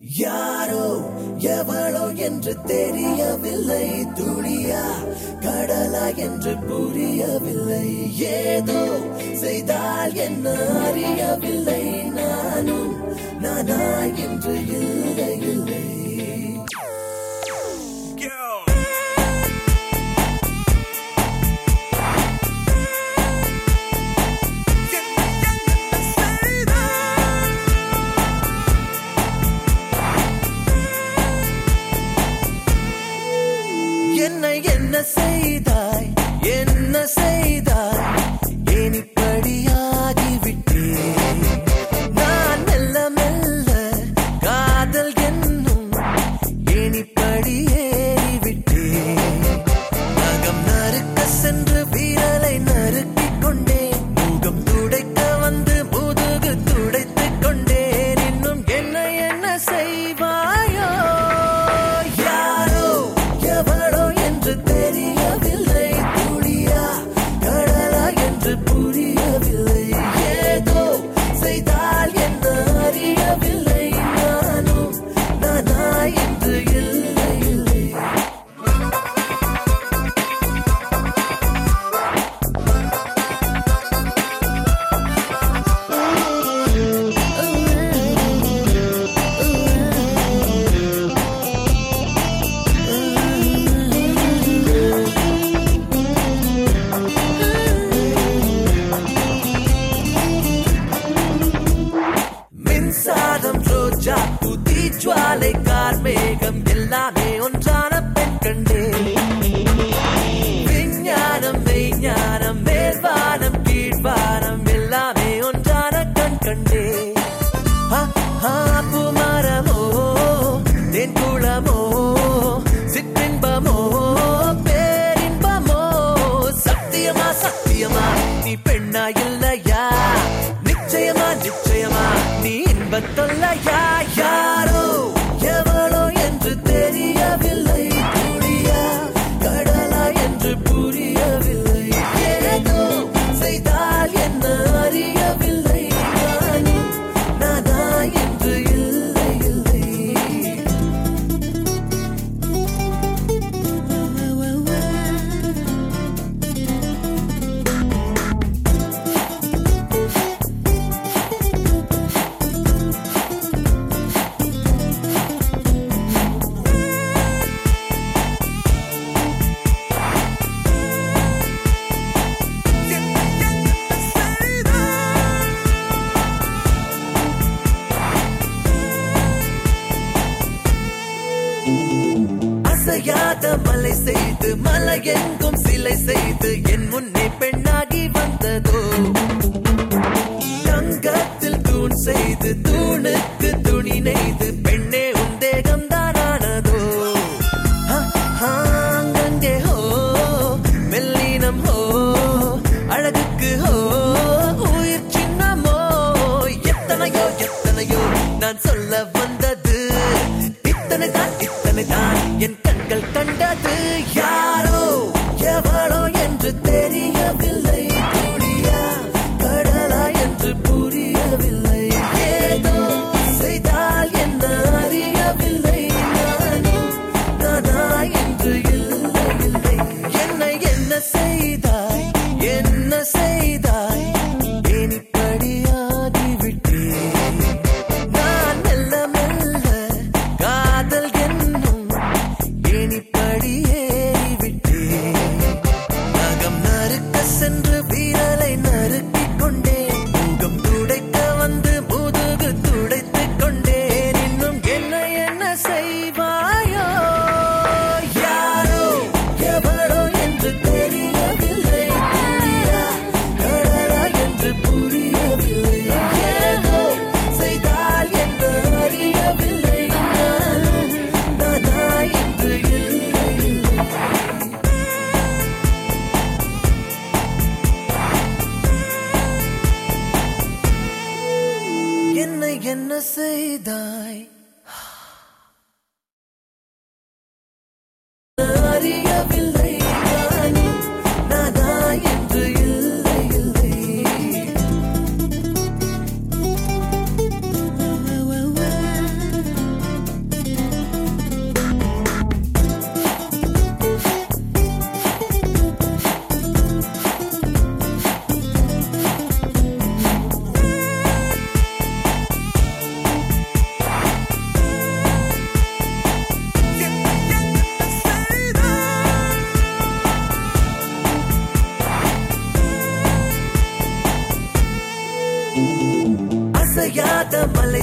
யாரோ எவளோ என்று தெரியவில்லை துளியா கடலா என்று புரியவில்லை ஏதோ செய்தால் என்ன அறியவில்லை நானும் நானா என்று இல்லை இல்லை என்னை என்ன செய்தாய் என்ன செய்தாய் ஏன் இப்படியாகிவிட்டேன் நான் மெல்ல மெல்ல காதல் என்னும் ஏன் இப்படி ஏறிவிட்டேன் நகம் நறுக்க சென்று வீரலை நறுக்கிக் கொண்டேன் முகம் துடைக்க வந்து முதுகு துடைத்துக் கொண்டேன் இன்னும் என்ன என்ன செய்வாயோ யாரோ எவளோ என்று தெரியவில்லை துளியா கடலா என்று புரியவில்லை ஏதோ செய்தால் என்ன அறியவில்லை நானும் நானா என்று இல்லை இல்லை மின்சாரம் ரோஜா புதி ஜுவாலை கார்மேகம் எல்லாமே ஒன்றான பெண் கண்டே விஞ்ஞானம் மெய்ஞானம் மேல்வானம் கீழ்வானம் எல்லாமே ஒன்றான கண் கண்டே ஆ, ஆ, பூமரமோ தென் குளமோ சிற்றின்பமோ பேரின்பமோ சத்தியமா சத்தியமா நீ பெண்ணா இல்லையா நிச்சயமா நிச்சயமா நீ இன்பத் தொல்லையா யாரோ எவளோ என்று தெரியவில்லை புரியா கடலா என்று புரியவில்லை ஏதோ செய்தால் என்ன அறியவில்லை நானும் நானா என்று இல்லை இல்லை அசையாத மலை செய்து மலை எங்கும் சிலை செய்து என் முன்னே பெண்ணாகி வந்ததோ தங்கத்தில் தூண் செய்து தூணுக்கு துணி நெய்து பெண்ணே உன் தேகம் தானானதோ ஆ, ஆ, அங்கங்கே ஹோ மெல்லினம் ஹோ அழகுக்கு ஹோ உயிர் சின்னமோ எத்தனையோ எத்தனையோ நான் சொல்ல வந்தது இத்தனை தான் இத்தனை தான் என் கண்கள் கண்டது யாரோ எவளோ என்று தெரியவில்லை புரியா கடலா என்று புரியவில்லை ஏதோ செய்தால் என்ன அறியவில்லை நானும் நானா என்று இல்லை இல்லை என்னை என்ன செய்தாய் என்ன செய்தாய் ஏன் இப்படியாகிவிட்டேன் நான் மெல்ல மெல்ல காதல் என்னும் ஏன் இப்படி ஏறிவிட்டேன் நகம் நறுக்க சென்று வீரலை நறுக்கிக் கொண்டேன் முகம் துடைக்க வந்து முதுகு துடைத்துக் கொண்டேன் இன்னும் என்ன என்ன செய்வாயோ யாரோ எவளோ என்று தெரியவில்லை புரியா கடலா என்று புரியவில்லை ஏதோ செய்தால் என்ன அறியவில்லை நானும் நானா என்று இல்லை இல்லை என்னை என்ன செய்தாய் அறியவில்லை நானும் நானா என்று இல்லை இல்லை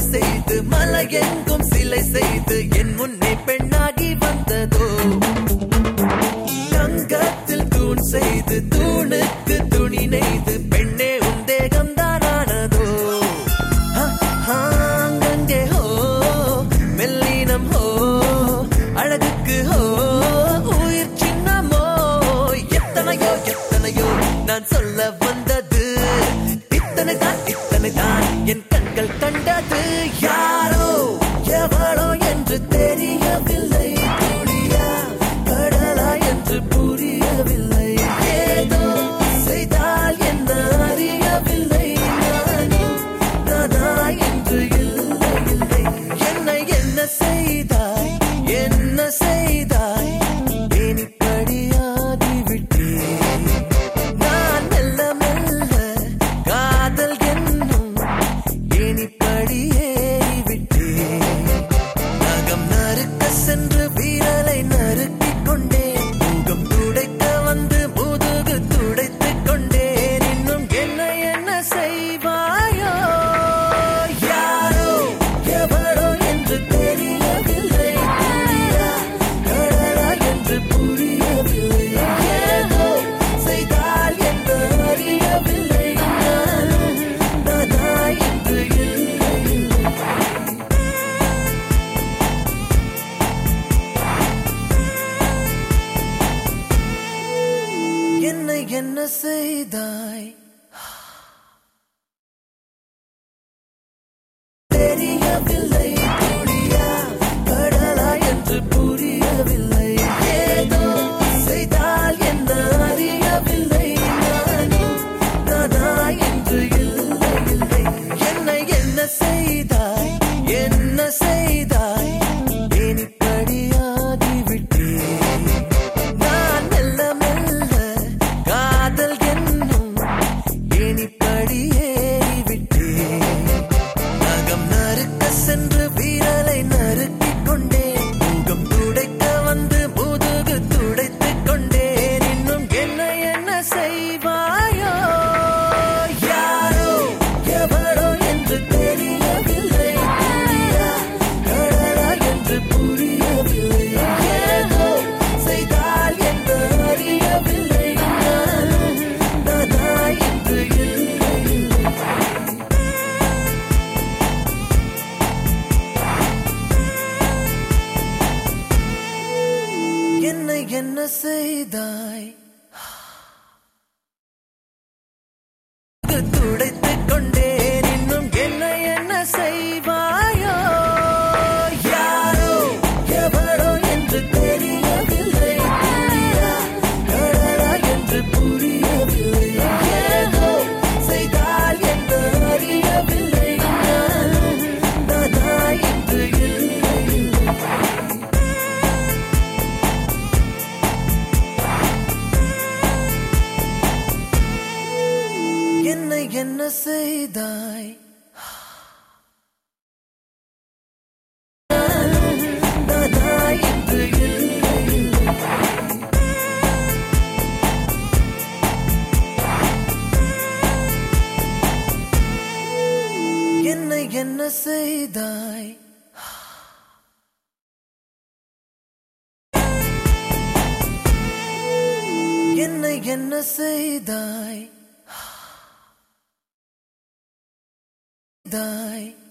செய்து மலை எங்கும் சிலை செய்து என் முன்னே பெண்ணாகி வந்ததோ தங்கத்தில் தூண் செய்து தூணுக்கு துணி நெய்து பெண்ணே உன் தேகம் தானானதோ அங்கங்கே ஹோ மெல்லினம் ஹோ அழகுக்கு ஹோ உயிர் சின்னமோ எத்தனையோ எத்தனையோ நான் சொல்ல வந்தது இத்தனை தான் இத்தனை தான் என் கண்கள் கண்டது யாரோ எவளோ என்று தெரியவில்லை துளியா கடலா என்று புரியவில்லை ஏதோ செய்தால் என்ன அறியவில்லை நானும் நானா என்று இல்லை இல்லை என்னை என்ன செய்தாய் என்ன செய்தாய் ஏனிப்படியாகி விட்டேன் நான் மெல்ல மெல்ல காதல் என்னும் ஏனிப்படி ஏறி விட்டேன் நகம் நறுக்க சென்று வீரலை நறுக்கிக் கொண்டேன் முகம் துடைக்க வந்து முதுகு துடைத்துக் கொண்டேன் இன்னும் என்ன என்ன செய்வாயோ யாரோ எவளோ என்று தெரியவில்லை புரியா கடலா என்று புரியவில்லை ஏதோ செய்தால் என்ன அறியவில்லை நானும் நானா என்று இல்லை இல்லை என்னை என்ன செய்தாய் தெரியவில்லை புரியா கடலா என்று புரியவில்லை ஏதோ செய்தால் என்ன அறியவில்லை நானும் நானா என்று இல்லை இல்லை என்னை என்ன செய்தாய் என்ன செய்தாய் ஏனிப்படியாகி விட்டேன் நான் மெல்ல மெல்ல காதல் என்னும் ஏனிப்படி ஏறி விட்டேன் நகம் நறுக்க சென்று வீரலை நறுக்கிக் கொண்டேன் முகம் துடைக்க வந்து முதுகு துடைத்துக் கொண்டேன் இன்னும் என்ன என்ன செய்வாயோ யாரோ எவளோ என்று தெரியவில்லை புரியா கடலா என்று புரியவில்லை ஏதோ செய்தால் என்ன அறியவில்லை நானும் நானா என்று இல்லை இல்லை என்னை என்ன செய்தாய் துடைத்துக் கொண்டேன் இன்னும் என்ன என்ன செய்வாயோ யாரோ எவளோ என்று தெரியவில்லை புரியா கடலா என்று புரியவில்லை ஏதோ செய்தால் என்ன அறியவில்லை நானும் நானா என்று இல்லை இல்லை என்னை என்ன செய்தாய் நானா என்று இல்லை இல்லை என்னை என்ன செய்தாய் என்னை என்ன செய்தாய் தாய்